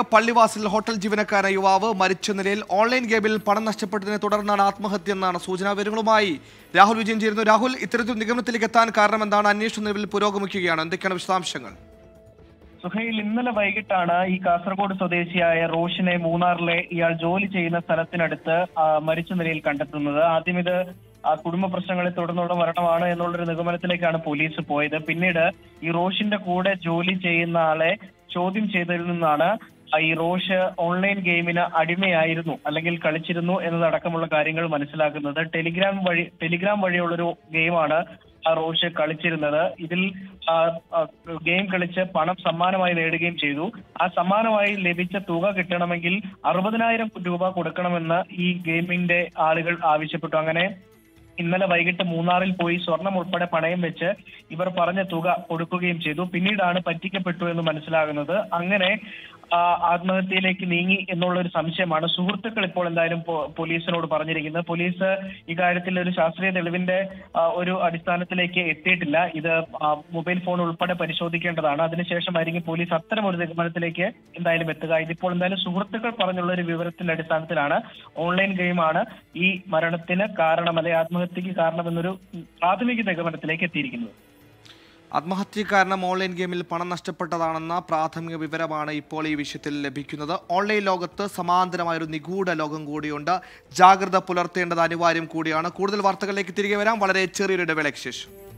Pallivasal hotel ജീവനക്കാരൻ യുവാവ് മരിച്ച നിലയിൽ ഓൺലൈൻ ഗെയിമിൽ പണം നഷ്ടപ്പെട്ടതിനെ തുടർന്നാണ് ആത്മഹത്യ എന്നാണ് സൂചനാ വിവരങ്ങളുമായി രാഹുൽ വിജയൻ ചേരുന്നു രാഹുൽ ഇത്തരത്തിൽ നിഗമനത്തിലേക്ക് എത്താൻ കാരണം എന്താണ് അന്വേഷണം നിലവിൽ പുരോഗമിക്കുകയാണ് എന്തൊക്കെയാണ് വിശദാംശങ്ങൾ സുഹൈൽ ഇന്നലെ വൈകിട്ടാണ് ഈ കാസർഗോഡ് സ്വദേശിയായ റോഷിനെ മൂന്നാറിലെ ഇയാൾ ജോലി ചെയ്യുന്ന സ്ഥലത്തിനടുത്ത് ആ, മരിച്ച നിലയിൽ കണ്ടെത്തുന്നത് ആദ്യം ഇത് ആ കുടുംബ പ്രശ്നങ്ങളെ തുടർന്നുള്ള മരണമാണ് എന്നുള്ളൊരു നിഗമനത്തിലേക്കാണ് പോലീസ് പോയത് പിന്നീട് ഈ റോഷിന്റെ കൂടെ ജോലി ചെയ്യുന്ന ആളെ ചോദ്യം ചെയ്തതിൽ നിന്നാണ് ആ ഈ റോഷ് ഓൺലൈൻ ഗെയിമിന് അടിമയായിരുന്നു അല്ലെങ്കിൽ കളിച്ചിരുന്നു എന്നതടക്കമുള്ള കാര്യങ്ങൾ മനസ്സിലാക്കുന്നത് ടെലിഗ്രാം വഴി ടെലിഗ്രാം വഴിയുള്ളൊരു ഗെയിമാണ് ആ റോഷ് കളിച്ചിരുന്നത് ഇതിൽ ആ, ആ, ഗെയിം കളിച്ച് പണം സമ്മാനമായി നേടുകയും ചെയ്തു ആ സമ്മാനമായി ലഭിച്ച തുക കിട്ടണമെങ്കിൽ അറുപതിനായിരം രൂപ കൊടുക്കണമെന്ന് ഈ ഗെയിമിന്റെ ആളുകൾ ആവശ്യപ്പെട്ടു അങ്ങനെ ഇന്നലെ വൈകിട്ട് മൂന്നാറിൽ പോയി സ്വർണം ഉൾപ്പെടെ പണയം വെച്ച് ഇവർ പറഞ്ഞ തുക കൊടുക്കുകയും ചെയ്തു പിന്നീടാണ് പറ്റിക്കപ്പെട്ടു എന്ന് മനസ്സിലാകുന്നത് അങ്ങനെ ആ, ആത്മഹത്യയിലേക്ക് നീങ്ങി എന്നുള്ള ഒരു സംശയമാണ് സുഹൃത്തുക്കൾ ഇപ്പോൾ എന്തായാലും പോ- പോലീസിനോട് പറഞ്ഞിരിക്കുന്നത് പോലീസ് ഇക്കാര്യത്തിൽ ഒരു ശാസ്ത്രീയ തെളിവിന്റെ ആ, ഒരു അടിസ്ഥാനത്തിലേക്ക് എത്തിയിട്ടില്ല ഇത് ആ, മൊബൈൽ ഫോൺ ഉൾപ്പെടെ പരിശോധിക്കേണ്ടതാണ് അതിനുശേഷമായിരിക്കും പോലീസ് അത്തരം ഒരു തീരുമാനത്തിലേക്ക് എന്തായാലും എത്തുക ഇതിപ്പോൾ എന്തായാലും സുഹൃത്തുക്കൾ പറഞ്ഞുള്ള ഒരു വിവരത്തിന്റെ അടിസ്ഥാനത്തിലാണ് ഓൺലൈൻ ഗെയിമാണ് ഈ മരണത്തിന് കാരണം അല്ലെ ആത്മഹത്യക്ക് കാരണമെന്നൊരു പ്രാഥമിക നിഗമനത്തിലേക്ക് എത്തിയിരിക്കുന്നത് ആത്മഹത്യ കാരണം ഓൺലൈൻ ഗെയിമിൽ പണം നഷ്ടപ്പെട്ടതാണെന്ന പ്രാഥമിക വിവരമാണ് ഇപ്പോൾ ഈ വിഷയത്തിൽ ലഭിക്കുന്നത് ഓൺലൈൻ ലോകത്ത് സമാന്തരമായ ഒരു നിഗൂഢ ലോകം കൂടിയുണ്ട് ജാഗ്രത പുലർത്തേണ്ടത് അനിവാര്യം കൂടിയാണ് കൂടുതൽ വാർത്തകളിലേക്ക് തിരികെ വരാം വളരെ ചെറിയൊരു ഇടവേളയ്ക്ക് ശേഷം